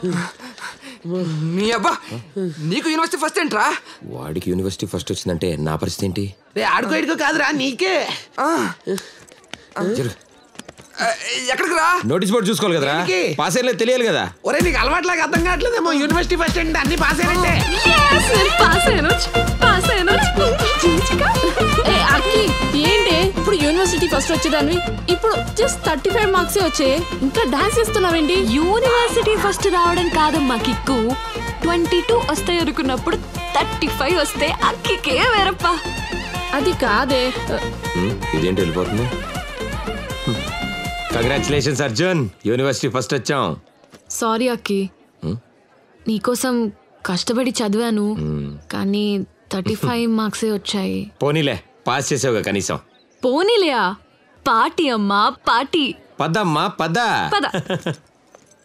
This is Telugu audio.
నీ అబ్బా నీకు యూనివర్సిటీ ఫస్ట్ ఏంట్రా వాడికి యూనివర్సిటీ ఫస్ట్ వచ్చిందంటే నా పరిస్థితి ఏంటి రే ఆడుకో ఇడుకో కాదురా నీకే జరుగు. ఆ, ఎక్కడికి రా నోటీస్ బోర్డు చూసుకోవాలి కదరా దేనికి? పాస్ అయ్యలేదు తెలియాలి కదా ఒరే నీకు అలవాట్లాగా అర్థం కావట్లేదేమో యూనివర్సిటీ ఫస్ట్ అంటే అన్ని పాస్ అయినట్టే Yes, నేను పాస్ అయ్యాను పాస్ అయ్యాను చిచిక. ఏ అక్కి ఏంటి ఇప్పుడు యూనివర్సిటీ ఫస్ట్ వచ్చేదాన్ని ఇప్పుడు జస్ట్ థర్టీ ఫైవ్ మార్క్స్ వచ్చాయి ఇంకా డాన్స్ చేస్తున్నావేంటి యూనివర్సిటీ ఫస్ట్ రావడం కాదమ్మా కిక్కు ట్వంటీ టూ వస్తాయి అనుకున్నప్పుడు థర్టీ ఫైవ్ వస్తే అక్కికే వేరప్ప అది కాదే హ్మ్, ఇదేంటి వెళ్ళిపోతుంది కంగ్రాచులేషన్స్ అర్జున్ యూనివర్సిటీ ఫస్ట్ వచ్చాం సారీ అక్కి నీకోసం కష్టపడి చదివాను కానీ థర్టీ ఫైవ్ మార్క్సే వచ్చాయి పోనీలే పాస్ చేసావుగా కనీసం పోనీలేయా పార్టీ అమ్మా పార్టీ పద్దమ్మా పద్దా పద